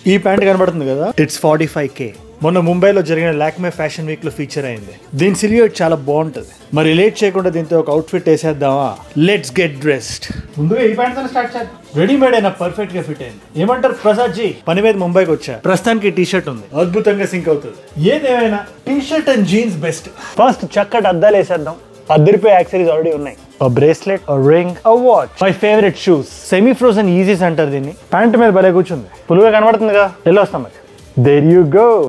ఈ ప్యాంట్ కనబడుతుంది కదా ఇట్స్ ఫార్టీ ఫైవ్ కే మొన్న ముంబైలో జరిగిన లాక్మే ఫ్యాషన్ వీక్ లో ఫీచర్ అయింది దీని సిలియట్ చాలా బాగుంటది మరి లేట్ చేయకుండా దీంతో ఒక అవుట్ఫిట్ వేసేద్దామా లెట్స్ గెట్ డ్రెస్డ్ ముందుగా ఈ ప్యాంట్ స్టార్ట్ చేద్దాం రెడీమేడ్ అయినా పర్ఫెక్ట్ గా ఫిట్ అయింది ఏమంటారు ప్రసాద్ జీ పని మీద ముంబైకి వచ్చా ప్రస్తుతానికి టీ షర్ట్ ఉంది అద్భుతంగా సింక్ అవుతుంది ఏదేమైనా T shirt and jeans best first చక్కటి అద్దాలు వేసేద్దాం అద్దరిపోయి యాక్సరీస్ ఆల్రెడీ ఉన్నాయి bracelet ring watch my favourite shoes semi frozen ఈజీస్ అంటారు దీన్ని ప్యాంట్ మీద భలే కూర్చుంది పులుగా కనబడుతుంది కదా వెళ్ళి వస్తాం మరి దేర్ యూ గో